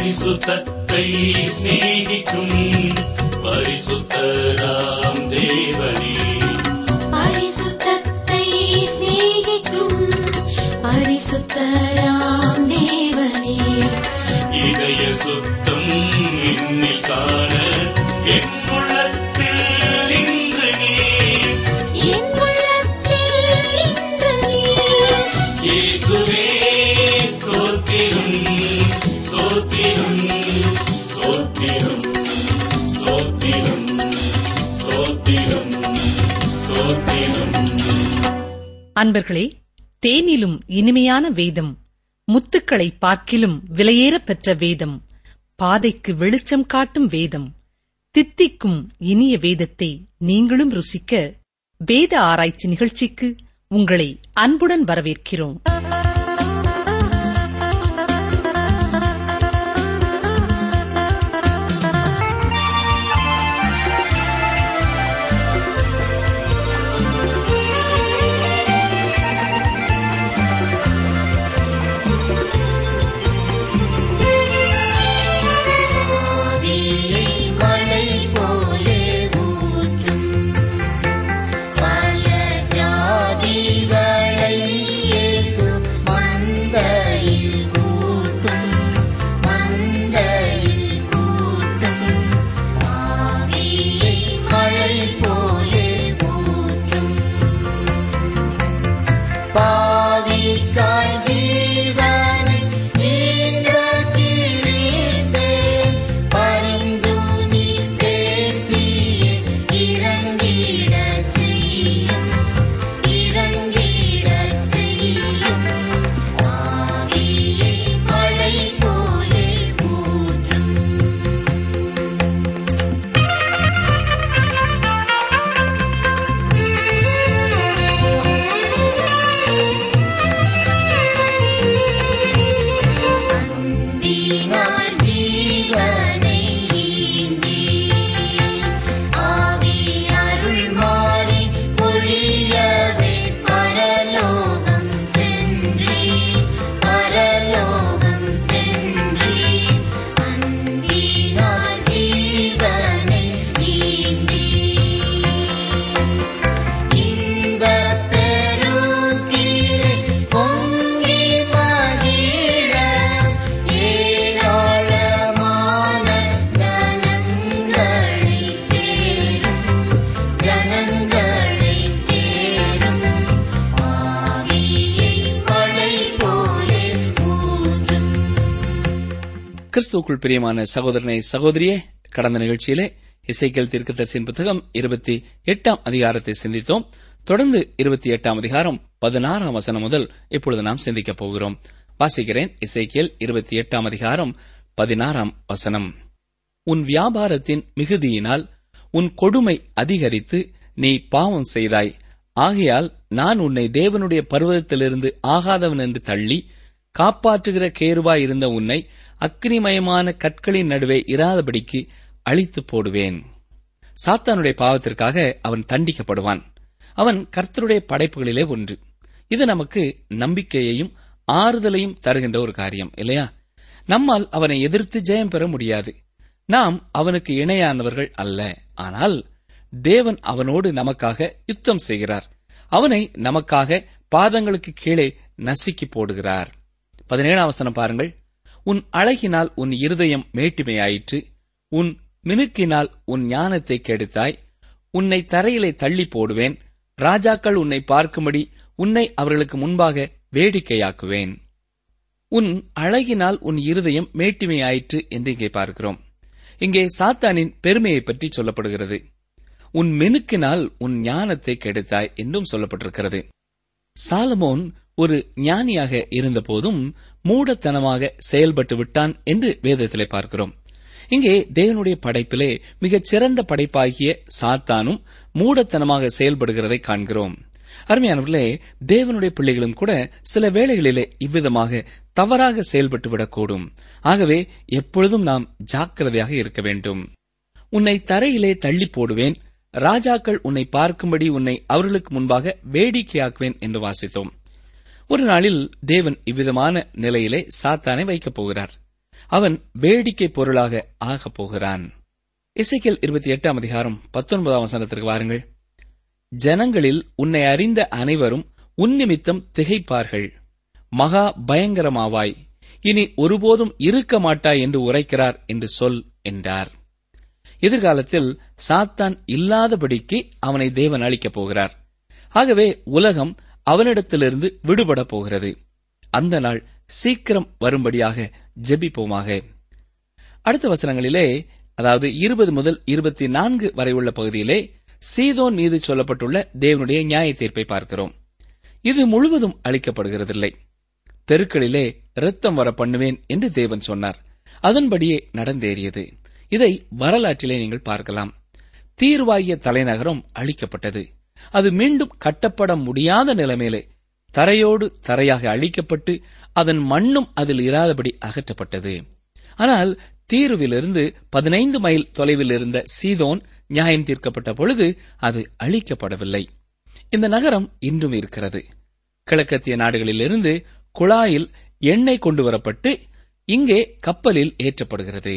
பரிசுத்தத்தை சிநேகிக்கும் பரிசுத்தராம் தேவனே பரிசுத்தத்தை சிநேகிக்கும் பரிசுத்தராம் தேவனே இதய சுத்தம் என்னில் காண என் உள்ளத்தில் இன்று நீர் என் உள்ளத்தில் இன்று நீர் இயேசுவே ஸ்தோத்திரம் ஸ்தோத்திரம் ஸ்தோத்திரம் ஸ்தோத்திரம் ஸ்தோத்திரம் ஸ்தோத்திரம் அன்பர்களே தேனிலும் இனிமையான வேதம் முத்துக்களை பார்க்கிலும் விலையேறப் பெற்ற வேதம் பாதைக்கு வெளிச்சம் காட்டும் வேதம் தித்திக்கும் இனிய வேதத்தை நீங்களும் ருசிக்க வேத ஆராய்ச்சி நிகழ்ச்சிக்கு உங்களை அன்புடன் வரவேற்கிறோம் ஆவியை மழை போலே ஊற்றும் பல ஜாதிகளை இயேசு மந்தையில் கூட்டும் மந்தையில் கூட்டும் ஆவியை மழை போலே ஊற்றும் பாவிக்காய் ஜீவனை ஈன்ற கிரீஸ்தே, பரிந்து நீ பேசியே இறங்கிடச் செய்யும், இறங்கிடச் செய்யும். ஆவியை மழை போலே ஊற்றும் அன்பினால் ஜீவனை ஈந்தி, ஆவி அருள் மாறி பொழியவே பரலோகம் சென்றி, பரலோகம் சென்றி, அன்பினால் ஜீவனை ஈந்தி. இன்பப் பெருக்கிலே பொங்கி மகிழ ஏராளமான ஜனங்களைச் சேரும், ஜனங்களைச் சேரும். ஆவியை மழை போலே ஊற்றும் கிறிஸ்துவுக்குள் பிரியமான சகோதரனை சகோதரியே கடந்த நிகழ்ச்சியிலே இசைக்கல் தீர்க்கதரிசியின் புத்தகம் இருபத்தி எட்டாம் அதிகாரத்தை சிந்தித்தோம் தொடர்ந்து இருபத்தி எட்டாம் அதிகாரம் பதினாறாம் வசனம் முதல் இப்பொழுது நாம் சிந்திக்கப் போகிறோம் வாசிக்கிறேன் இசைக்கியல் இருபத்தி எட்டாம் அதிகாரம் பதினாறாம் வசனம் உன் வியாபாரத்தின் மிகுதியினால் உன் கொடுமை அதிகரித்து நீ பாவம் செய்தாய் ஆகையால் நான் உன்னை தேவனுடைய பர்வதத்திலிருந்து ஆகாதவன் என்று தள்ளி காப்பாற்றுகிற கேருவாய் இருந்த உன்னை அக்னிமயமான கற்களின் நடுவே இராதபடிக்கு அழித்து போடுவேன் சாத்தானுடைய பாவத்திற்காக அவன் தண்டிக்கப்படுவான் அவன் கர்த்தருடைய படைப்புகளிலே ஒன்று இது நமக்கு நம்பிக்கையையும் ஆறுதலையும் தருகின்ற ஒரு காரியம் இல்லையா நம்மால் அவனை எதிர்த்து ஜெயம் பெற முடியாது நாம் அவனுக்கு இணையானவர்கள் அல்ல ஆனால் தேவன் அவனோடு நமக்காக யுத்தம் செய்கிறார் அவனை நமக்காக பாதங்களுக்கு கீழே நசுக்கி போடுகிறார் பதினேழாம் வசனம் பாருங்கள் உன் அழகினால் உன் இருதயம் மேட்டிமையாயிற்று உன் மினுக்கினால் உன் ஞானத்தை கெடுத்தாய் உன்னை தரையிலே தள்ளி போடுவேன் ராஜாக்கள் உன்னை பார்க்கும்படி உன்னை அவர்களுக்கு முன்பாக வேடிக்கையாக்குவேன் உன் அழகினால் உன் இருதயம் மேட்டிமையாயிற்று என்று இங்கே பார்க்கிறோம் இங்கே சாத்தானின் பெருமையை பற்றி சொல்லப்படுகிறது உன் மெனுக்கினால் உன் ஞானத்தை கெடுத்தாய் என்றும் சொல்லப்பட்டிருக்கிறது சாலமோன் ஒரு ஞானியாக இருந்தபோதும் மூடத்தனமாக செயல்பட்டு விட்டான் என்று வேதத்திலே பார்க்கிறோம் இங்கே தேவனுடைய படைப்பிலே மிகச் சிறந்த படைப்பாகிய சாத்தானும் மூடத்தனமாக செயல்படுகிறதை காண்கிறோம் அருமையானவர்களே தேவனுடைய பிள்ளைகளும் கூட சில வேளைகளிலே இவ்விதமாக தவறாக செயல்பட்டு விடக்கூடும் ஆகவே எப்பொழுதும் நாம் ஜாக்கிரதையாக இருக்க வேண்டும் உன்னை தரையிலே தள்ளி போடுவேன் ராஜாக்கள் உன்னை பார்க்கும்படி உன்னை அவர்களுக்கு முன்பாக வேடிக்கையாக்குவேன் என்று வாசித்தோம் ஒரு நாளில் தேவன் இவ்விதமான நிலையிலே சாத்தானை வைக்கப் போகிறார் அவன் வேடிக்கை பொருளாக ஆகப் போகிறான் இசைக்கல் இருபத்தி எட்டாம் அதிகாரம் பத்தொன்பதாம் வசனத்திற்கு வாருங்கள் ஜனங்களில் உன்னை அறிந்த அனைவரும் உன் நிமித்தம் திகைப்பார்கள் மகா பயங்கரமாவாய் இனி ஒருபோதும் இருக்க மாட்டாய் என்று உரைக்கிறார் என்று சொல் என்றார் எதிர்காலத்தில் சாத்தான் இல்லாதபடிக்கு அவனை தேவன் அளிக்கப் போகிறார் ஆகவே உலகம் அவனிடத்திலிருந்து விடுபட போகிறது அந்த நாள் சீக்கிரம் வரும்படியாக ஜெபிப்போமாக அடுத்த வசனங்களிலே அதாவது இருபது முதல் இருபத்தி நான்கு வரை உள்ள பகுதியிலே சீதோன் மீது சொல்லப்பட்டுள்ள தேவனுடைய நியாய தீர்ப்பை பார்க்கிறோம் இது முழுவதும் அளிக்கப்படுகிறதில்லை தெருக்களிலே இரத்தம் வர பண்ணுவேன் என்று தேவன் சொன்னார் அதன்படியே நடந்தேறியது இதை வரலாற்றிலே நீங்கள் பார்க்கலாம் தீர்வாகிய தலைநகரம் அழிக்கப்பட்டது அது மீண்டும் கட்டப்பட முடியாத நிலைமையிலே தரையோடு தரையாக அழிக்கப்பட்டு அதன் மண்ணும் அதில் இராதபடி அகற்றப்பட்டது ஆனால் தீர்விலிருந்து பதினைந்து மைல் தொலைவில் இருந்த சீதோன் நியாயம் தீர்க்கப்பட்ட பொழுது அது அழிக்கப்படவில்லை இந்த நகரம் இன்றும் இருக்கிறது கிழக்கத்திய நாடுகளிலிருந்து குழாயில் எண்ணெய் கொண்டு வரப்பட்டு இங்கே கப்பலில் ஏற்றப்படுகிறது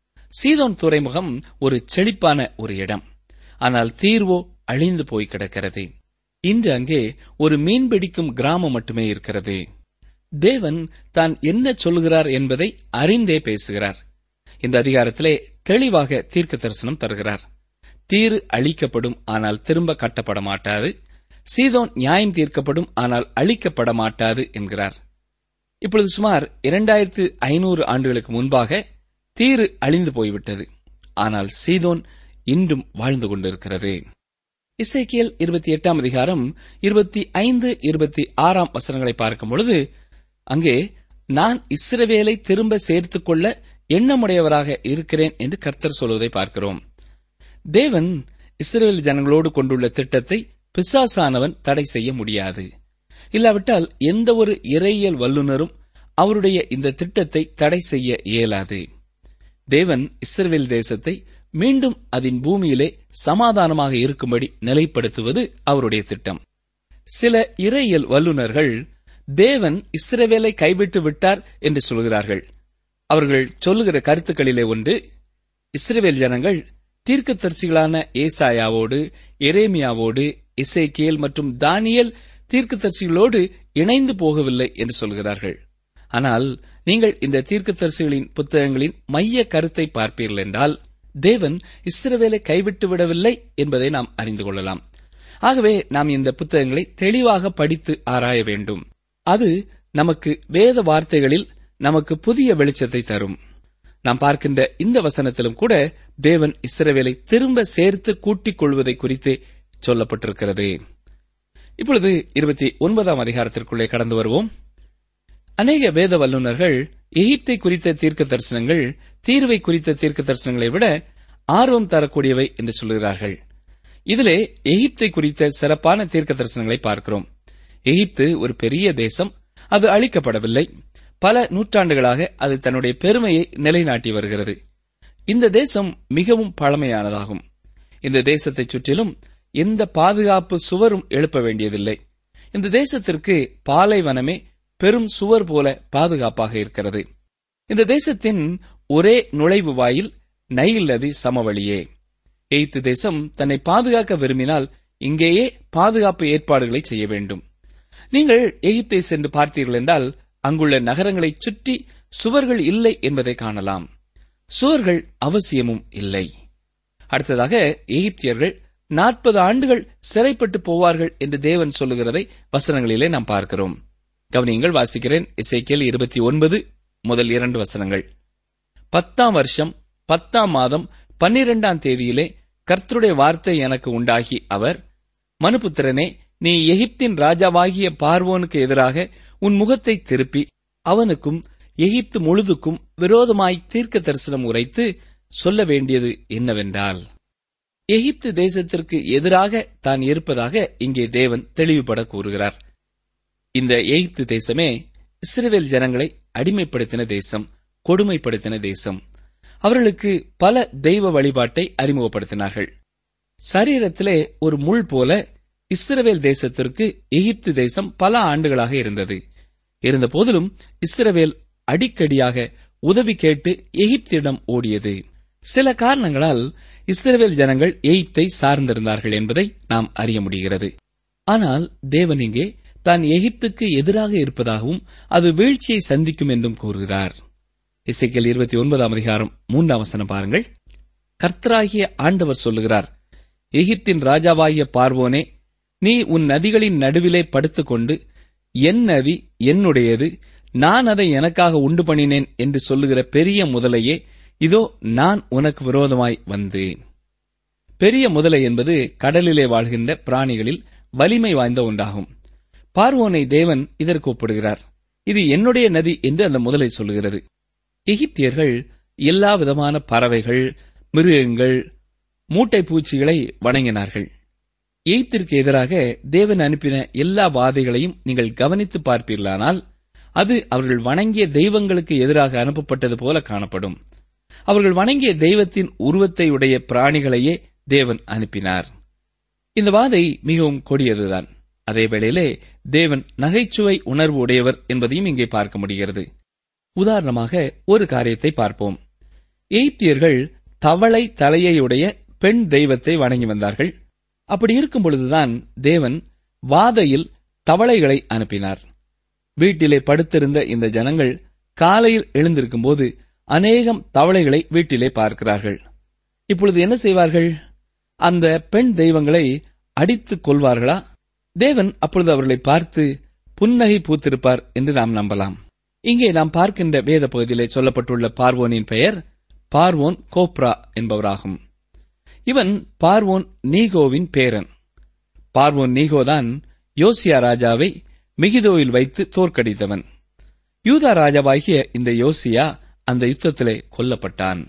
சீதோன் துறைமுகம் ஒரு செழிப்பான ஒரு இடம் ஆனால் தீர்வோ அழிந்து போய் கிடக்கிறது இன்று அங்கே ஒரு மீன்பிடிக்கும் கிராமம் மட்டுமே இருக்கிறது தேவன் தான் என்ன சொல்லுகிறார் என்பதை அறிந்தே பேசுகிறார் இந்த அதிகாரத்திலே தெளிவாக தீர்க்க தரிசனம் தருகிறார் தீரு அழிக்கப்படும் ஆனால் திரும்ப கட்டப்பட மாட்டாது சீதோன் நியாயம் தீர்க்கப்படும் ஆனால் அழிக்கப்பட மாட்டாது என்கிறார் இப்பொழுது சுமார் இரண்டாயிரத்து ஐநூறு ஆண்டுகளுக்கு முன்பாக தீரு அழிந்து போய்விட்டது ஆனால் சீதோன் இன்றும் வாழ்ந்து கொண்டிருக்கிறது இசைக்கியல் இருபத்தி எட்டாம் அதிகாரம் இருபத்தி ஐந்து இருபத்தி ஆறாம் வசனங்களை பார்க்கும் பொழுது அங்கே நான் இஸ்ரவேலை திரும்ப சேர்த்துக் கொள்ள எண்ணமுடையவராக இருக்கிறேன் என்று கர்த்தர் சொல்வதை பார்க்கிறோம் தேவன் இஸ்ரேல் ஜனங்களோடு கொண்டுள்ள திட்டத்தை பிசாசானவன் தடை செய்ய முடியாது இல்லாவிட்டால் எந்த ஒரு இறையியல் வல்லுநரும் அவருடைய இந்த திட்டத்தை தடை செய்ய இயலாது தேவன் இஸ்ரவேல் தேசத்தை மீண்டும் அதன் பூமியிலே சமாதானமாக இருக்கும்படி நிலைப்படுத்துவது அவருடைய திட்டம் சில இறையியல் வல்லுநர்கள் தேவன் இஸ்ரவேலை கைவிட்டு விட்டார் என்று சொல்கிறார்கள் அவர்கள் சொல்லுகிற கருத்துக்களிலே ஒன்று இஸ்ரவேல் ஜனங்கள் தீர்க்கதரிசிகளான ஏசாயாவோடு எரேமியாவோடு இசைக்கியல் மற்றும் தானியல் தீர்க்கதரிசிகளோடு இணைந்து போகவில்லை என்று சொல்கிறார்கள் ஆனால் நீங்கள் இந்த தீர்க்கதரிசிகளின் புத்தகங்களின் மைய கருத்தை பார்ப்பீர்கள் என்றால் தேவன் இஸ்ரவேலை கைவிட்டு விடவில்லை என்பதை நாம் அறிந்து கொள்ளலாம் ஆகவே நாம் இந்த புத்தகங்களை தெளிவாக படித்து ஆராய வேண்டும் அது நமக்கு வேத வார்த்தைகளில் நமக்கு புதிய வெளிச்சத்தை தரும் நாம் பார்க்கின்ற இந்த வசனத்திலும் கூட தேவன் இஸ்ரவேலை திரும்ப சேர்த்து கூட்டிக் கொள்வதை குறித்து சொல்லப்பட்டிருக்கிறது இப்பொழுது இருபத்தி ஒன்பதாம் அதிகாரத்திற்குள்ளே கடந்து வருவோம் அநேக வேத வல்லுநர்கள் எகிப்தை குறித்த தீர்க்க தரிசனங்கள் தீர்வை குறித்த தீர்க்க தரிசனங்களை விட ஆர்வம் தரக்கூடியவை என்று சொல்கிறார்கள் இதிலே எகிப்தை குறித்த சிறப்பான தீர்க்க தரிசனங்களை பார்க்கிறோம் எகிப்து ஒரு பெரிய தேசம் அது அழிக்கப்படவில்லை பல நூற்றாண்டுகளாக அது தன்னுடைய பெருமையை நிலைநாட்டி வருகிறது இந்த தேசம் மிகவும் பழமையானதாகும் இந்த தேசத்தை சுற்றிலும் எந்த பாதுகாப்பு சுவரும் எழுப்ப வேண்டியதில்லை இந்த தேசத்திற்கு பாலைவனமே பெரும் சுவர் போல பாதுகாப்பாக இருக்கிறது இந்த தேசத்தின் ஒரே நுழைவு வாயில் நைல் நதி சமவெளியே எய்த்து தேசம் தன்னை பாதுகாக்க விரும்பினால் இங்கேயே பாதுகாப்பு ஏற்பாடுகளை செய்ய வேண்டும் நீங்கள் எகிப்தை சென்று பார்த்தீர்கள் என்றால் அங்குள்ள நகரங்களை சுற்றி சுவர்கள் இல்லை என்பதை காணலாம் சுவர்கள் அவசியமும் இல்லை அடுத்ததாக எகிப்தியர்கள் நாற்பது ஆண்டுகள் சிறைப்பட்டு போவார்கள் என்று தேவன் சொல்லுகிறதை வசனங்களிலே நாம் பார்க்கிறோம் கவனியங்கள் வாசிக்கிறேன் இசைக்கியல் இருபத்தி ஒன்பது முதல் இரண்டு வசனங்கள் பத்தாம் வருஷம் பத்தாம் மாதம் பன்னிரெண்டாம் தேதியிலே கர்த்தருடைய வார்த்தை எனக்கு உண்டாகி அவர் மனுபுத்திரனே நீ எகிப்தின் ராஜாவாகிய பார்வோனுக்கு எதிராக உன் முகத்தை திருப்பி அவனுக்கும் எகிப்து முழுதுக்கும் விரோதமாய் தீர்க்க தரிசனம் உரைத்து சொல்ல வேண்டியது என்னவென்றால் எகிப்து தேசத்திற்கு எதிராக தான் இருப்பதாக இங்கே தேவன் தெளிவுபட கூறுகிறார் இந்த எகிப்து தேசமே இஸ்ரேல் ஜனங்களை அடிமைப்படுத்தின தேசம் கொடுமைப்படுத்தின தேசம் அவர்களுக்கு பல தெய்வ வழிபாட்டை அறிமுகப்படுத்தினார்கள் சரீரத்திலே ஒரு முள் போல இஸ்ரவேல் தேசத்திற்கு எகிப்து தேசம் பல ஆண்டுகளாக இருந்தது இருந்த போதிலும் இஸ்ரவேல் அடிக்கடியாக உதவி கேட்டு எகிப்திடம் ஓடியது சில காரணங்களால் இஸ்ரவேல் ஜனங்கள் எகிப்தை சார்ந்திருந்தார்கள் என்பதை நாம் அறிய முடிகிறது ஆனால் தேவன் இங்கே தான் எகிப்துக்கு எதிராக இருப்பதாகவும் அது வீழ்ச்சியை சந்திக்கும் என்றும் கூறுகிறார் இசைக்கல் இருபத்தி ஒன்பதாம் அதிகாரம் மூன்றாம் வசனம் பாருங்கள் கர்த்தராகிய ஆண்டவர் சொல்லுகிறார் எகிப்தின் ராஜாவாகிய பார்வோனே நீ உன் நதிகளின் நடுவிலே படுத்துக்கொண்டு என் நதி என்னுடையது நான் அதை எனக்காக உண்டு பண்ணினேன் என்று சொல்லுகிற பெரிய முதலையே இதோ நான் உனக்கு விரோதமாய் வந்தேன் பெரிய முதலை என்பது கடலிலே வாழ்கின்ற பிராணிகளில் வலிமை வாய்ந்த ஒன்றாகும் பார்வோனை தேவன் இதற்கு ஒப்பிடுகிறார் இது என்னுடைய நதி என்று அந்த முதலை சொல்லுகிறது எகிப்தியர்கள் எல்லா விதமான பறவைகள் மிருகங்கள் மூட்டை பூச்சிகளை வணங்கினார்கள் எய்த்திற்கு எதிராக தேவன் அனுப்பின எல்லா வாதைகளையும் நீங்கள் கவனித்து பார்ப்பீர்களானால் அது அவர்கள் வணங்கிய தெய்வங்களுக்கு எதிராக அனுப்பப்பட்டது போல காணப்படும் அவர்கள் வணங்கிய தெய்வத்தின் உருவத்தை உடைய பிராணிகளையே தேவன் அனுப்பினார் இந்த வாதை மிகவும் கொடியதுதான் அதே வேளையிலே தேவன் நகைச்சுவை உணர்வு உடையவர் என்பதையும் இங்கே பார்க்க முடிகிறது உதாரணமாக ஒரு காரியத்தை பார்ப்போம் எய்ப்தியர்கள் தவளை தலையையுடைய பெண் தெய்வத்தை வணங்கி வந்தார்கள் அப்படி இருக்கும் பொழுதுதான் தேவன் வாதையில் தவளைகளை அனுப்பினார் வீட்டிலே படுத்திருந்த இந்த ஜனங்கள் காலையில் எழுந்திருக்கும் போது அநேகம் தவளைகளை வீட்டிலே பார்க்கிறார்கள் இப்பொழுது என்ன செய்வார்கள் அந்த பெண் தெய்வங்களை அடித்துக் கொள்வார்களா தேவன் அப்பொழுது அவர்களை பார்த்து புன்னகை பூத்திருப்பார் என்று நாம் நம்பலாம் இங்கே நாம் பார்க்கின்ற வேத பகுதியிலே சொல்லப்பட்டுள்ள பார்வோனின் பெயர் பார்வோன் கோப்ரா என்பவராகும் இவன் பார்வோன் நீகோவின் பேரன் பார்வோன் நீகோதான் யோசியா ராஜாவை மிகிதோவில் வைத்து தோற்கடித்தவன் யூதா ராஜாவாகிய இந்த யோசியா அந்த யுத்தத்திலே கொல்லப்பட்டான்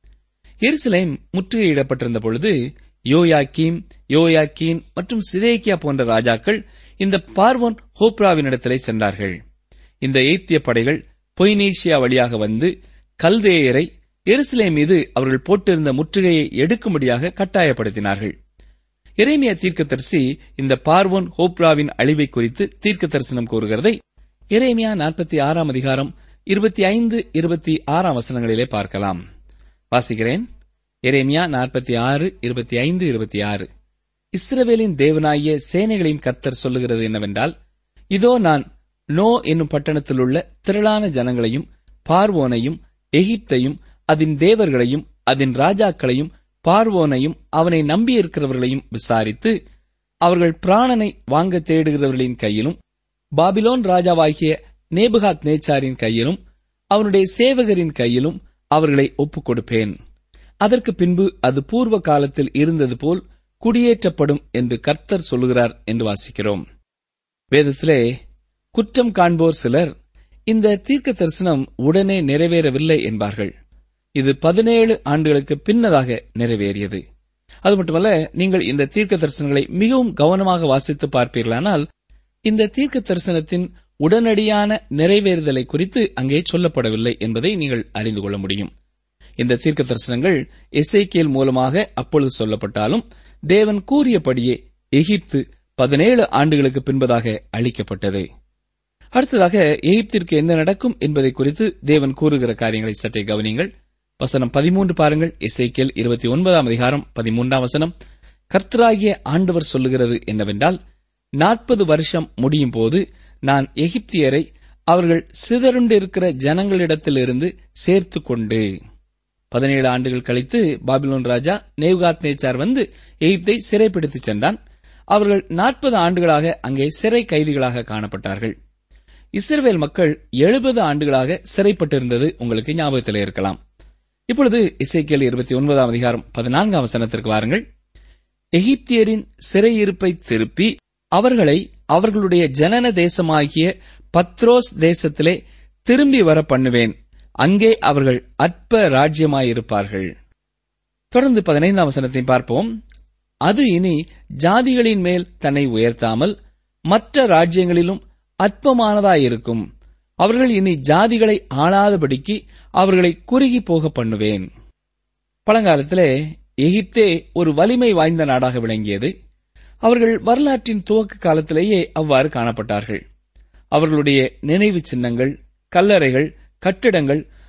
எருசலேம் முற்றுகையிடப்பட்டிருந்த பொழுது யோயாக்கீம் யோயாக்கீன் மற்றும் சிதேக்கியா போன்ற ராஜாக்கள் இந்த பார்வோன் ஹோப்ராவினிடத்திலே சென்றார்கள் இந்த எய்த்திய படைகள் பொய்னீசியா வழியாக வந்து கல்தேயரை எருசலேம் மீது அவர்கள் போட்டிருந்த முற்றுகையை எடுக்கும்படியாக கட்டாயப்படுத்தினார்கள் எரேமியா தீர்க்கதரிசி இந்த பார்வோன் ஹோப்ராவின் அழிவை குறித்து தீர்க்க தரிசனம் கூறுகிறதை எரேமியா நாற்பத்தி ஆறாம் அதிகாரம் இருபத்தி ஐந்து இருபத்தி ஆறாம் வசனங்களிலே பார்க்கலாம் வாசிக்கிறேன் எரேமியா நாற்பத்தி ஆறு இருபத்தி ஐந்து இருபத்தி ஆறு இஸ்ரவேலின் தேவனாகிய சேனைகளின் கர்த்தர் சொல்லுகிறது என்னவென்றால் இதோ நான் நோ என்னும் பட்டணத்தில் உள்ள திரளான ஜனங்களையும் பார்வோனையும் எகிப்தையும் அதன் தேவர்களையும் அதன் ராஜாக்களையும் பார்வோனையும் அவனை நம்பியிருக்கிறவர்களையும் விசாரித்து அவர்கள் பிராணனை வாங்க தேடுகிறவர்களின் கையிலும் பாபிலோன் ராஜாவாகிய நேபுகாத் நேச்சாரின் கையிலும் அவனுடைய சேவகரின் கையிலும் அவர்களை ஒப்புக் கொடுப்பேன் அதற்கு பின்பு அது பூர்வ காலத்தில் இருந்தது போல் குடியேற்றப்படும் என்று கர்த்தர் சொல்லுகிறார் என்று வாசிக்கிறோம் வேதத்திலே குற்றம் காண்போர் சிலர் இந்த தீர்க்க தரிசனம் உடனே நிறைவேறவில்லை என்பார்கள் இது பதினேழு ஆண்டுகளுக்கு பின்னதாக நிறைவேறியது அது மட்டுமல்ல நீங்கள் இந்த தீர்க்க தரிசனங்களை மிகவும் கவனமாக வாசித்து பார்ப்பீர்களானால் இந்த தீர்க்க தரிசனத்தின் உடனடியான நிறைவேறுதலை குறித்து அங்கே சொல்லப்படவில்லை என்பதை நீங்கள் அறிந்து கொள்ள முடியும் இந்த தீர்க்க தரிசனங்கள் எசேக்கியல் மூலமாக அப்பொழுது சொல்லப்பட்டாலும் தேவன் கூறியபடியே எகிப்து பதினேழு ஆண்டுகளுக்கு பின்பதாக அளிக்கப்பட்டது அடுத்ததாக எகிப்திற்கு என்ன நடக்கும் என்பதை குறித்து தேவன் கூறுகிற காரியங்களை சற்றே கவனியுங்கள் வசனம் பதிமூன்று பாருங்கள் இசைக்கேல் இருபத்தி ஒன்பதாம் அதிகாரம் பதிமூன்றாம் வசனம் கர்த்தராகிய ஆண்டவர் சொல்லுகிறது என்னவென்றால் நாற்பது வருஷம் முடியும் போது நான் எகிப்தியரை அவர்கள் சிதறுண்டிருக்கிற ஜனங்களிடத்திலிருந்து சேர்த்து கொண்டு பதினேழு ஆண்டுகள் கழித்து பாபிலோன் ராஜா நேவ்காத் நேச்சார் வந்து எகிப்தை சிறைப்பிடித்துச் சென்றான் அவர்கள் நாற்பது ஆண்டுகளாக அங்கே சிறை கைதிகளாக காணப்பட்டார்கள் இஸ்ரவேல் மக்கள் எழுபது ஆண்டுகளாக சிறைப்பட்டிருந்தது உங்களுக்கு ஞாபகத்தில் இருக்கலாம் இப்பொழுது இசைக்கியல் இருபத்தி ஒன்பதாம் அதிகாரம் பதினான்காம் வசனத்திற்கு வாருங்கள் எகிப்தியரின் சிறையிருப்பை திருப்பி அவர்களை அவர்களுடைய ஜனன தேசமாகிய பத்ரோஸ் தேசத்திலே திரும்பி வர பண்ணுவேன் அங்கே அவர்கள் அற்ப ராஜ்யமாயிருப்பார்கள் தொடர்ந்து பதினைந்தாம் வசனத்தை பார்ப்போம் அது இனி ஜாதிகளின் மேல் தன்னை உயர்த்தாமல் மற்ற ராஜ்யங்களிலும் அற்பமானதாயிருக்கும் அவர்கள் இனி ஜாதிகளை ஆளாதபடிக்கு அவர்களை குறுகி போக பண்ணுவேன் பழங்காலத்திலே எகிப்தே ஒரு வலிமை வாய்ந்த நாடாக விளங்கியது அவர்கள் வரலாற்றின் துவக்க காலத்திலேயே அவ்வாறு காணப்பட்டார்கள் அவர்களுடைய நினைவு சின்னங்கள் கல்லறைகள் கட்டிடங்கள்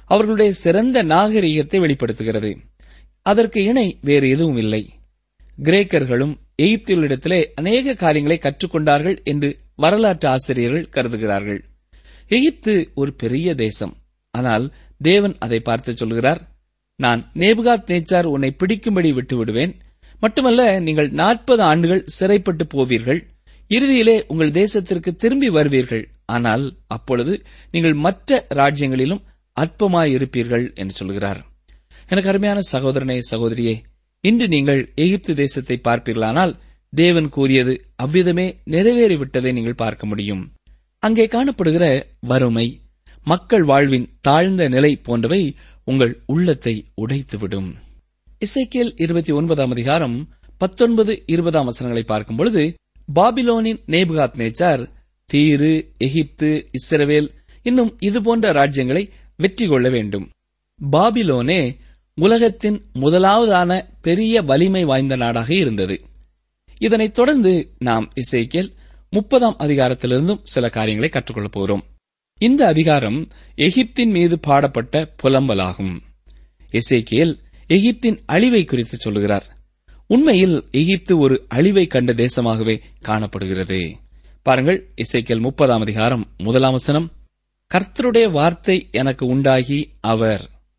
அவர்களுடைய சிறந்த நாகரிகத்தை வெளிப்படுத்துகிறது அதற்கு இணை வேறு எதுவும் இல்லை கிரேக்கர்களும் எகிப்தியர்களிடத்திலே அநேக காரியங்களை கற்றுக்கொண்டார்கள் என்று வரலாற்று ஆசிரியர்கள் கருதுகிறார்கள் எகிப்து ஒரு பெரிய தேசம் ஆனால் தேவன் அதை பார்த்து சொல்கிறார் நான் நேபுகாத் நேச்சார் உன்னை பிடிக்கும்படி விட்டு விடுவேன் மட்டுமல்ல நீங்கள் நாற்பது ஆண்டுகள் சிறைப்பட்டு போவீர்கள் இறுதியிலே உங்கள் தேசத்திற்கு திரும்பி வருவீர்கள் ஆனால் அப்பொழுது நீங்கள் மற்ற ராஜ்யங்களிலும் அற்பமாயிருப்பீர்கள் என்று சொல்கிறார் எனக்கு அருமையான சகோதரனே சகோதரியே இன்று நீங்கள் எகிப்து தேசத்தை பார்ப்பீர்களானால் தேவன் கூறியது அவ்விதமே நிறைவேறிவிட்டதை நீங்கள் பார்க்க முடியும் அங்கே காணப்படுகிற வறுமை மக்கள் வாழ்வின் தாழ்ந்த நிலை போன்றவை உங்கள் உள்ளத்தை உடைத்துவிடும் இசைக்கேல் இருபத்தி ஒன்பதாம் அதிகாரம் பத்தொன்பது இருபதாம் வசனங்களை பார்க்கும் பொழுது பாபிலோனின் நேபுகாத் நேச்சார் தீரு எகிப்து இஸ்ரவேல் இன்னும் இதுபோன்ற ராஜ்யங்களை வெற்றி கொள்ள வேண்டும் பாபிலோனே உலகத்தின் முதலாவதான பெரிய வலிமை வாய்ந்த நாடாக இருந்தது இதனைத் தொடர்ந்து நாம் இசைக்கேல் முப்பதாம் அதிகாரத்திலிருந்தும் சில காரியங்களை கற்றுக்கொள்ளப் போகிறோம் இந்த அதிகாரம் எகிப்தின் மீது பாடப்பட்ட புலம்பலாகும் எசேக்கியேல் எகிப்தின் அழிவை குறித்து சொல்லுகிறார் உண்மையில் எகிப்து ஒரு அழிவை கண்ட தேசமாகவே காணப்படுகிறது பாருங்கள் இசைக்கேல் முப்பதாம் அதிகாரம் முதலாம் வசனம் கர்த்தருடைய வார்த்தை எனக்கு உண்டாகி அவர்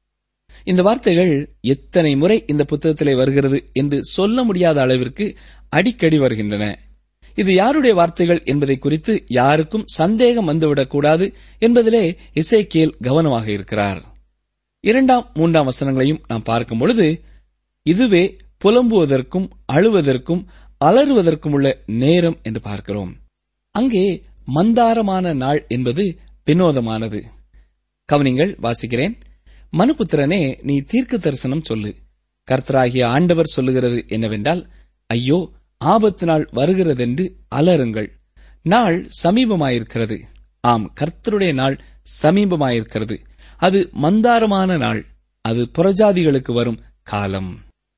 இந்த வார்த்தைகள் எத்தனை முறை இந்த புத்தகத்திலே வருகிறது என்று சொல்ல முடியாத அளவிற்கு அடிக்கடி வருகின்றன இது யாருடைய வார்த்தைகள் என்பதை குறித்து யாருக்கும் சந்தேகம் வந்துவிடக்கூடாது என்பதிலே இசைக்கேல் கவனமாக இருக்கிறார் இரண்டாம் மூன்றாம் வசனங்களையும் நாம் பார்க்கும் பொழுது இதுவே புலம்புவதற்கும் அழுவதற்கும் அலறுவதற்கும் உள்ள நேரம் என்று பார்க்கிறோம் அங்கே மந்தாரமான நாள் என்பது வினோதமானது கவனிங்கள் வாசிக்கிறேன் மனுபுத்திரனே நீ தீர்க்க தரிசனம் சொல்லு கர்த்தராகிய ஆண்டவர் சொல்லுகிறது என்னவென்றால் ஐயோ ஆபத்து நாள் வருகிறதென்று அலறுங்கள் நாள் சமீபமாயிருக்கிறது ஆம் கர்த்தருடைய நாள் சமீபமாயிருக்கிறது அது மந்தாரமான நாள் அது புறஜாதிகளுக்கு வரும் காலம்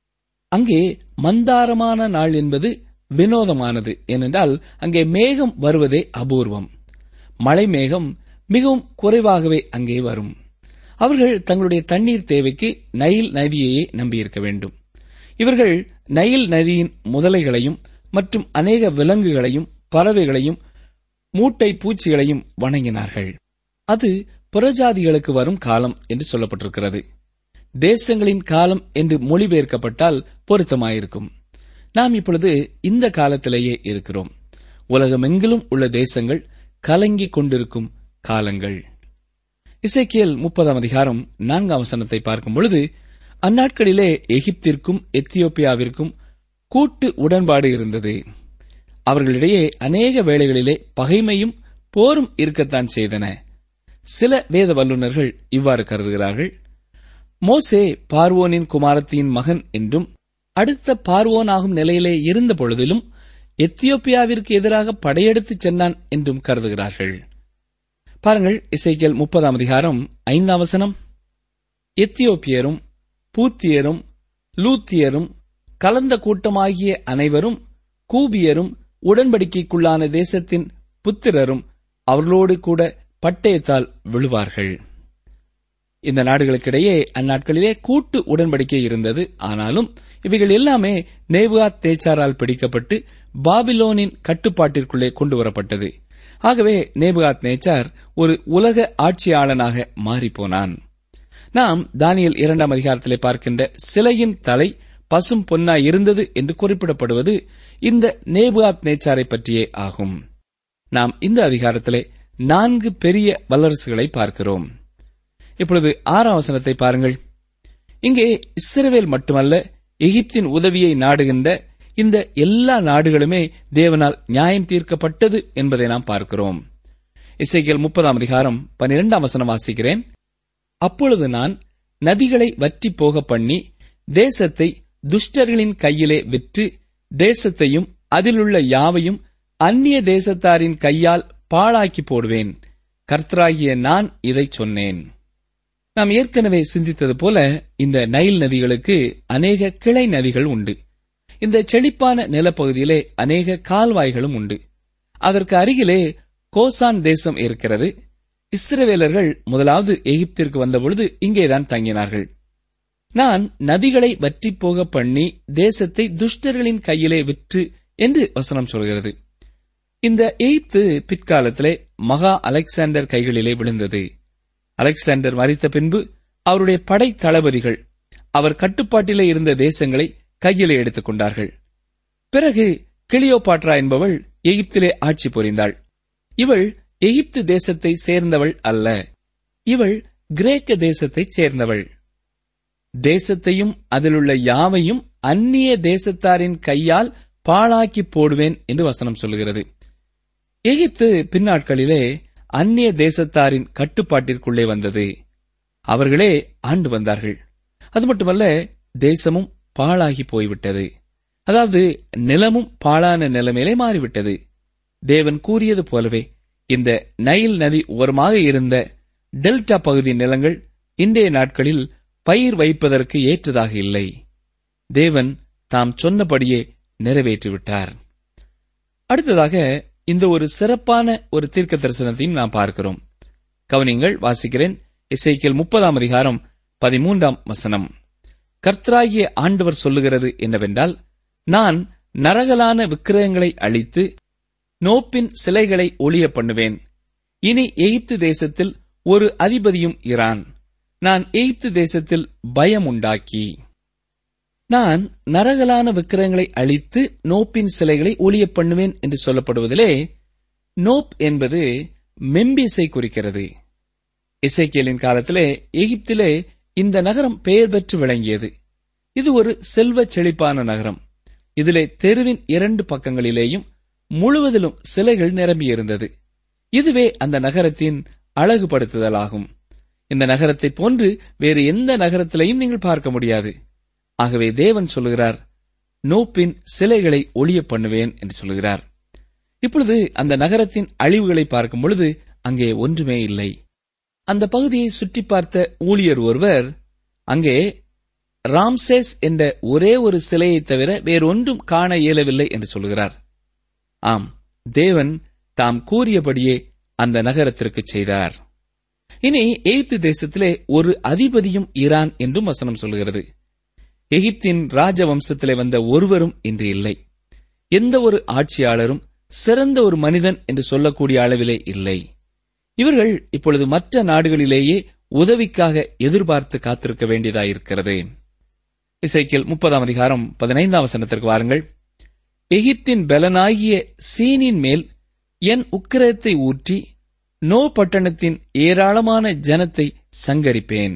அங்கே மந்தாரமான நாள் என்பது வினோதமானது ஏனென்றால் அங்கே மேகம் வருவதே அபூர்வம் மழை மேகம் மிகவும் குறைவாகவே அங்கே வரும் அவர்கள் தங்களுடைய தண்ணீர் தேவைக்கு நைல் நதியையே நம்பியிருக்க வேண்டும் இவர்கள் நைல் நதியின் முதலைகளையும் மற்றும் அநேக விலங்குகளையும் பறவைகளையும் மூட்டை பூச்சிகளையும் வணங்கினார்கள் அது புறஜாதிகளுக்கு வரும் காலம் என்று சொல்லப்பட்டிருக்கிறது தேசங்களின் காலம் என்று மொழிபெயர்க்கப்பட்டால் பொருத்தமாயிருக்கும் நாம் இப்பொழுது இந்த காலத்திலேயே இருக்கிறோம் உலகமெங்கிலும் உள்ள தேசங்கள் கலங்கிக் கொண்டிருக்கும் காலங்கள் இசைக்கியல் முப்பதாம் அதிகாரம் நான்காம் வசனத்தை பார்க்கும் பொழுது அந்நாட்களிலே எகிப்திற்கும் எத்தியோப்பியாவிற்கும் கூட்டு உடன்பாடு இருந்தது அவர்களிடையே அநேக வேளைகளிலே பகைமையும் போரும் இருக்கத்தான் செய்தன சில வேத வல்லுநர்கள் இவ்வாறு கருதுகிறார்கள் மோசே பார்வோனின் குமாரத்தியின் மகன் என்றும் அடுத்த பார்வோனாகும் நிலையிலே இருந்த பொழுதிலும் எத்தியோப்பியாவிற்கு எதிராக படையெடுத்துச் சென்றான் என்றும் கருதுகிறார்கள் பாருங்கள் இசைக்கேல் முப்பதாம் அதிகாரம் ஐந்தாம் வசனம் எத்தியோப்பியரும் பூத்தியரும் லூத்தியரும் கலந்த கூட்டமாகிய அனைவரும் கூபியரும் உடன்படிக்கைக்குள்ளான தேசத்தின் புத்திரரும் அவர்களோடு கூட பட்டயத்தால் விழுவார்கள் இந்த நாடுகளுக்கிடையே அந்நாட்களிலே கூட்டு உடன்படிக்கை இருந்தது ஆனாலும் இவைகள் எல்லாமே நேபுகாத் தேச்சாரால் பிடிக்கப்பட்டு பாபிலோனின் கட்டுப்பாட்டிற்குள்ளே கொண்டு வரப்பட்டது ஆகவே நேபுகாத் நேச்சார் ஒரு உலக ஆட்சியாளனாக மாறிப்போனான் நாம் தானியல் இரண்டாம் அதிகாரத்திலே பார்க்கின்ற சிலையின் தலை பசும் பொன்னாய் இருந்தது என்று குறிப்பிடப்படுவது இந்த நேபுகாத் நேச்சாரை பற்றியே ஆகும் நாம் இந்த அதிகாரத்திலே நான்கு பெரிய வல்லரசுகளை பார்க்கிறோம் இப்பொழுது ஆறாம் வசனத்தை பாருங்கள் இங்கே இஸ்ரவேல் மட்டுமல்ல எகிப்தின் உதவியை நாடுகின்ற இந்த எல்லா நாடுகளுமே தேவனால் நியாயம் தீர்க்கப்பட்டது என்பதை நாம் பார்க்கிறோம் இசைக்கியல் முப்பதாம் அதிகாரம் பனிரெண்டாம் வசனம் வாசிக்கிறேன் அப்பொழுது நான் நதிகளை வற்றி போக பண்ணி தேசத்தை துஷ்டர்களின் கையிலே விற்று தேசத்தையும் அதிலுள்ள யாவையும் அந்நிய தேசத்தாரின் கையால் பாழாக்கி போடுவேன் கர்த்தராகிய நான் இதை சொன்னேன் நாம் ஏற்கனவே சிந்தித்தது போல இந்த நைல் நதிகளுக்கு அநேக கிளை நதிகள் உண்டு இந்த செழிப்பான நிலப்பகுதியிலே அநேக கால்வாய்களும் உண்டு அதற்கு அருகிலே கோசான் தேசம் இருக்கிறது இஸ்ரவேலர்கள் முதலாவது எகிப்திற்கு வந்தபொழுது இங்கேதான் தங்கினார்கள் நான் நதிகளை வற்றிப் போக பண்ணி தேசத்தை துஷ்டர்களின் கையிலே விற்று என்று வசனம் சொல்கிறது இந்த எகிப்து பிற்காலத்திலே மகா அலெக்சாண்டர் கைகளிலே விழுந்தது அலெக்சாண்டர் மறித்த பின்பு அவருடைய படை தளபதிகள் அவர் கட்டுப்பாட்டிலே இருந்த தேசங்களை கையிலே எடுத்துக் கொண்டார்கள் பிறகு கிளியோபாட்ரா என்பவள் எகிப்திலே ஆட்சி புரிந்தாள் இவள் எகிப்து தேசத்தை சேர்ந்தவள் அல்ல இவள் கிரேக்க தேசத்தைச் சேர்ந்தவள் தேசத்தையும் அதிலுள்ள யாவையும் அந்நிய தேசத்தாரின் கையால் பாழாக்கி போடுவேன் என்று வசனம் சொல்லுகிறது எகிப்து பின்னாட்களிலே அந்நிய தேசத்தாரின் கட்டுப்பாட்டிற்குள்ளே வந்தது அவர்களே ஆண்டு வந்தார்கள் அது மட்டுமல்ல தேசமும் பாழாகி போய்விட்டது அதாவது நிலமும் பாழான நிலைமையிலே மாறிவிட்டது தேவன் கூறியது போலவே இந்த நைல் நதி ஓரமாக இருந்த டெல்டா பகுதி நிலங்கள் இன்றைய நாட்களில் பயிர் வைப்பதற்கு ஏற்றதாக இல்லை தேவன் தாம் சொன்னபடியே நிறைவேற்றிவிட்டார் அடுத்ததாக இந்த ஒரு சிறப்பான ஒரு தீர்க்க தரிசனத்தையும் நாம் பார்க்கிறோம் கவனிங்கள் வாசிக்கிறேன் இசைக்கியல் முப்பதாம் அதிகாரம் பதிமூன்றாம் வசனம் கர்த்தராகிய ஆண்டவர் சொல்லுகிறது என்னவென்றால் நான் நரகலான விக்கிரகங்களை அழித்து நோப்பின் சிலைகளை ஒளிய பண்ணுவேன் இனி எகிப்து தேசத்தில் ஒரு அதிபதியும் இரான் நான் எகிப்து தேசத்தில் பயம் உண்டாக்கி நான் நரகலான விக்கிரகங்களை அழித்து நோப்பின் சிலைகளை ஒளிய பண்ணுவேன் என்று சொல்லப்படுவதிலே நோப் என்பது மெம்பிஸை குறிக்கிறது இசைக்கியலின் காலத்திலே எகிப்திலே இந்த நகரம் பெயர் பெற்று விளங்கியது இது ஒரு செல்வ செழிப்பான நகரம் இதிலே தெருவின் இரண்டு பக்கங்களிலேயும் முழுவதிலும் சிலைகள் நிரம்பியிருந்தது இதுவே அந்த நகரத்தின் அழகுபடுத்துதலாகும் இந்த நகரத்தை போன்று வேறு எந்த நகரத்திலையும் நீங்கள் பார்க்க முடியாது ஆகவே தேவன் சொல்லுகிறார் நோப்பின் சிலைகளை ஒளிய பண்ணுவேன் என்று சொல்லுகிறார் இப்பொழுது அந்த நகரத்தின் அழிவுகளை பார்க்கும் பொழுது அங்கே ஒன்றுமே இல்லை அந்த பகுதியை சுற்றி பார்த்த ஊழியர் ஒருவர் அங்கே ராம்சேஸ் என்ற ஒரே ஒரு சிலையை தவிர வேறொன்றும் காண இயலவில்லை என்று சொல்கிறார் ஆம் தேவன் தாம் கூறியபடியே அந்த நகரத்திற்கு செய்தார் இனி எகிப்து தேசத்திலே ஒரு அதிபதியும் ஈரான் என்றும் வசனம் சொல்கிறது எகிப்தின் ராஜவம்சத்திலே வந்த ஒருவரும் இன்று இல்லை எந்த ஒரு ஆட்சியாளரும் சிறந்த ஒரு மனிதன் என்று சொல்லக்கூடிய அளவிலே இல்லை இவர்கள் இப்பொழுது மற்ற நாடுகளிலேயே உதவிக்காக எதிர்பார்த்து காத்திருக்க வேண்டியதாயிருக்கிறது இசைக்கில் முப்பதாம் அதிகாரம் பதினைந்தாம் வசனத்திற்கு வாருங்கள் எகிப்தின் பலனாகிய சீனின் மேல் என் உக்கிரத்தை ஊற்றி நோ பட்டணத்தின் ஏராளமான ஜனத்தை சங்கரிப்பேன்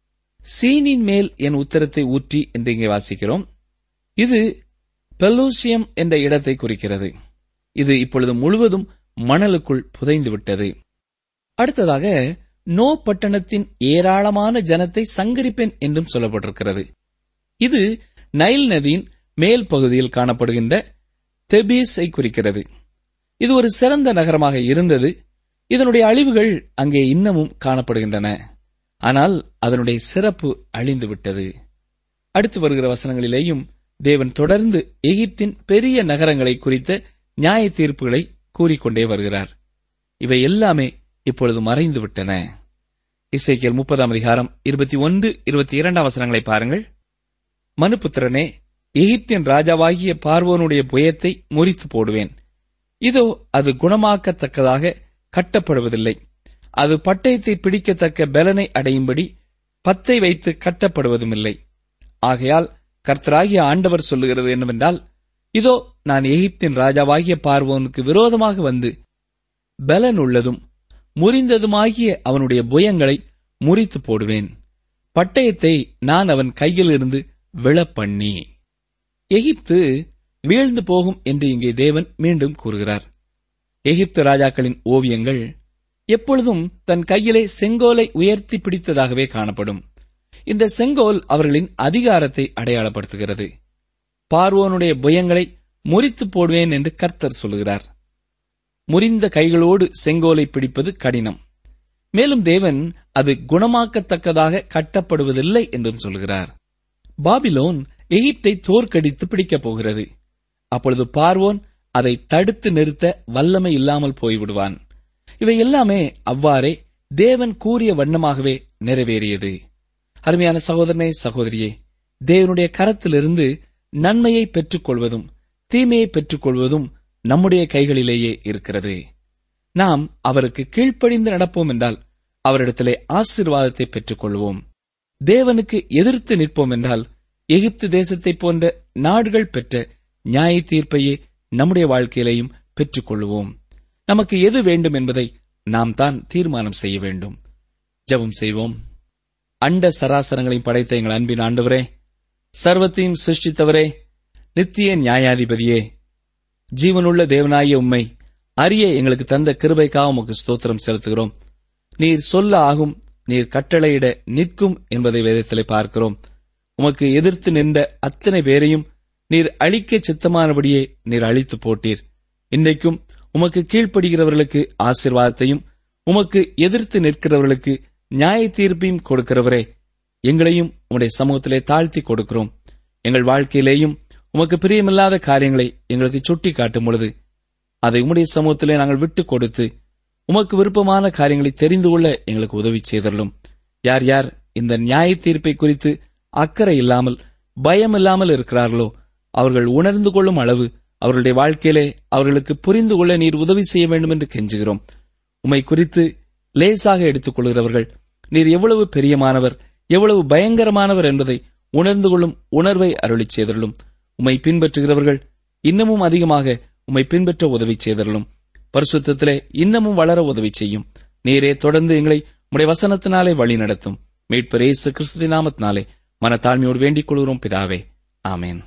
சீனின் மேல் என் உத்தரத்தை ஊற்றி என்று இங்கே வாசிக்கிறோம் இது பெலூசியம் என்ற இடத்தை குறிக்கிறது இது இப்பொழுது முழுவதும் மணலுக்குள் புதைந்து விட்டது அடுத்ததாக நோ பட்டணத்தின் ஏராளமான ஜனத்தை சங்கரிப்பேன் என்றும் சொல்லப்பட்டிருக்கிறது இது நைல் நதியின் மேல் பகுதியில் காணப்படுகின்ற தெபீஸை குறிக்கிறது இது ஒரு சிறந்த நகரமாக இருந்தது இதனுடைய அழிவுகள் அங்கே இன்னமும் காணப்படுகின்றன ஆனால் அதனுடைய சிறப்பு அழிந்து விட்டது அடுத்து வருகிற வசனங்களிலேயும் தேவன் தொடர்ந்து எகிப்தின் பெரிய நகரங்களை குறித்த நியாய தீர்ப்புகளை கூறிக்கொண்டே வருகிறார் இவை எல்லாமே இப்பொழுது மறைந்து விட்டன இசைக்கியல் முப்பதாம் அதிகாரம் இருபத்தி ஒன்று இருபத்தி இரண்டாம் வசனங்களை பாருங்கள் மனுபுத்திரனே எகிப்தின் ராஜாவாகிய பார்வோனுடைய புயத்தை முறித்து போடுவேன் இதோ அது குணமாக்கத்தக்கதாக கட்டப்படுவதில்லை அது பட்டயத்தை பிடிக்கத்தக்க பலனை அடையும்படி பத்தை வைத்து கட்டப்படுவதுமில்லை ஆகையால் கர்த்தராகிய ஆண்டவர் சொல்லுகிறது என்னவென்றால் இதோ நான் எகிப்தின் ராஜாவாகிய பார்வோனுக்கு விரோதமாக வந்து பலன் உள்ளதும் முறிந்ததுமாகிய அவனுடைய புயங்களை முறித்து போடுவேன் பட்டயத்தை நான் அவன் கையிலிருந்து விழப்பண்ணி எகிப்து வீழ்ந்து போகும் என்று இங்கே தேவன் மீண்டும் கூறுகிறார் எகிப்து ராஜாக்களின் ஓவியங்கள் எப்பொழுதும் தன் கையிலே செங்கோலை உயர்த்தி பிடித்ததாகவே காணப்படும் இந்த செங்கோல் அவர்களின் அதிகாரத்தை அடையாளப்படுத்துகிறது பார்வோனுடைய புயங்களை முறித்து போடுவேன் என்று கர்த்தர் சொல்லுகிறார் முறிந்த கைகளோடு செங்கோலை பிடிப்பது கடினம் மேலும் தேவன் அது குணமாக்கத்தக்கதாக கட்டப்படுவதில்லை என்றும் சொல்கிறார் பாபிலோன் எகிப்தை தோற்கடித்து பிடிக்கப் போகிறது அப்பொழுது பார்வோன் அதை தடுத்து நிறுத்த வல்லமை இல்லாமல் போய்விடுவான் இவை எல்லாமே அவ்வாறே தேவன் கூறிய வண்ணமாகவே நிறைவேறியது அருமையான சகோதரனே சகோதரியே தேவனுடைய கரத்திலிருந்து நன்மையை பெற்றுக்கொள்வதும் தீமையை பெற்றுக்கொள்வதும் நம்முடைய கைகளிலேயே இருக்கிறது நாம் அவருக்கு கீழ்ப்படிந்து நடப்போம் என்றால் அவரிடத்திலே ஆசீர்வாதத்தை பெற்றுக்கொள்வோம் தேவனுக்கு எதிர்த்து நிற்போம் என்றால் எகிப்து தேசத்தைப் போன்ற நாடுகள் பெற்ற நியாய தீர்ப்பையே நம்முடைய வாழ்க்கையிலேயும் பெற்றுக்கொள்வோம் நமக்கு எது வேண்டும் என்பதை நாம் தான் தீர்மானம் செய்ய வேண்டும் ஜெபம் செய்வோம் அண்ட சராசரங்களையும் படைத்த எங்கள் அன்பின் ஆண்டவரே சர்வத்தையும் சிருஷ்டித்தவரே நித்திய நியாயாதிபதியே ஜீவனுள்ள தேவனாகிய உம்மை அறிய எங்களுக்கு தந்த கிருபைக்காக உமக்கு ஸ்தோத்திரம் செலுத்துகிறோம் நீர் சொல்ல ஆகும் நீர் கட்டளையிட நிற்கும் என்பதை வேதத்திலே பார்க்கிறோம் உமக்கு எதிர்த்து நின்ற அத்தனை பேரையும் நீர் அழிக்க சித்தமானபடியே நீர் அழித்து போட்டீர் இன்றைக்கும் உமக்கு கீழ்ப்படுகிறவர்களுக்கு ஆசிர்வாதத்தையும் உமக்கு எதிர்த்து நிற்கிறவர்களுக்கு நியாய தீர்ப்பையும் கொடுக்கிறவரே எங்களையும் உம்முடைய சமூகத்திலே தாழ்த்தி கொடுக்கிறோம் எங்கள் வாழ்க்கையிலேயும் உமக்கு பிரியமில்லாத காரியங்களை எங்களுக்கு சுட்டி காட்டும் பொழுது அதை உம்முடைய சமூகத்திலே நாங்கள் விட்டுக் கொடுத்து உமக்கு விருப்பமான காரியங்களை தெரிந்து கொள்ள எங்களுக்கு உதவி செய்தரலும் யார் யார் இந்த நியாய தீர்ப்பை குறித்து அக்கறை இல்லாமல் பயம் இல்லாமல் இருக்கிறார்களோ அவர்கள் உணர்ந்து கொள்ளும் அளவு அவர்களுடைய வாழ்க்கையிலே அவர்களுக்கு புரிந்து கொள்ள நீர் உதவி செய்ய வேண்டும் என்று கெஞ்சுகிறோம் உம்மை குறித்து லேசாக எடுத்துக் கொள்கிறவர்கள் நீர் எவ்வளவு பெரியமானவர் எவ்வளவு பயங்கரமானவர் என்பதை உணர்ந்து கொள்ளும் உணர்வை அருளிச் செய்தருளும் உம்மை பின்பற்றுகிறவர்கள் இன்னமும் அதிகமாக உம்மை பின்பற்ற உதவி செய்தருளும் பரிசுத்தத்திலே இன்னமும் வளர உதவி செய்யும் நீரே தொடர்ந்து எங்களை உம்முடைய வசனத்தினாலே வழி நடத்தும் மீட்பர் இயேசு கிறிஸ்துவின் நாமத்தினாலே மனத்தாழ்மையோடு வேண்டிக் கொள்கிறோம் பிதாவே ஆமென்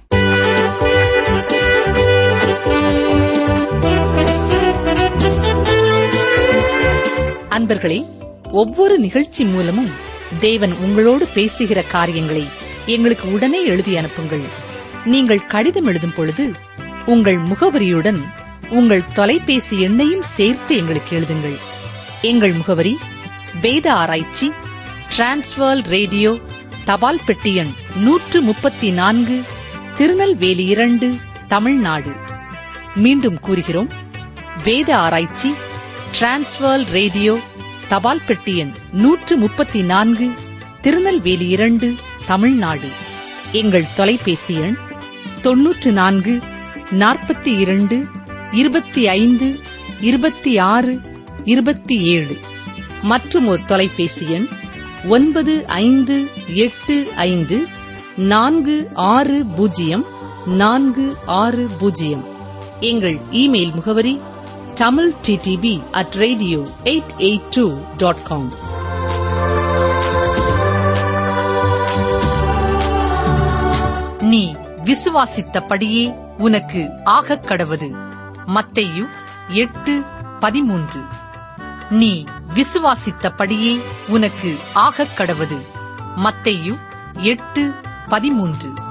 அன்பர்களே ஒவ்வொரு நிகழ்ச்சி மூலமும் தேவன் உங்களோடு பேசுகிற காரியங்களை எங்களுக்கு உடனே எழுதி அனுப்புங்கள் நீங்கள் கடிதம் எழுதும் பொழுது உங்கள் முகவரியுடன் உங்கள் தொலைபேசி எண்ணையும் சேர்த்து எங்களுக்கு எழுதுங்கள் எங்கள் முகவரி வேத ஆராய்ச்சி டிரான்ஸ்வர் ரேடியோ தபால் பெட்டி எண் நூற்று முப்பத்தி நான்கு திருநெல்வேலி இரண்டு தமிழ்நாடு மீண்டும் கூறுகிறோம் வேத ஆராய்ச்சி டிரான்ஸ்வர் ரேடியோ தபால் பெட்டி எண் நூற்று முப்பத்தி நான்கு திருநெல்வேலி இரண்டு தமிழ்நாடு எங்கள் தொலைபேசி எண் தொன்னூற்று நான்கு நாற்பத்தி இரண்டு இருபத்தி ஐந்து இருபத்தி ஆறு இருபத்தி ஏழு மற்றும் ஒரு தொலைபேசி எண் ஒன்பது ஐந்து எட்டு ஐந்து நான்கு ஆறு பூஜ்ஜியம் நான்கு ஆறு பூஜ்ஜியம் எங்கள் இமெயில் முகவரி Tamil DTP at radio eight eight two dot com நீ விசுவாசித்தபடியே உனக்கு ஆகக் கடவது மத்தேயு எட்டு பதிமூன்று நீ விசுவாசித்தபடியே உனக்கு ஆகக் கடவது மத்தேயு எட்டு பதிமூன்று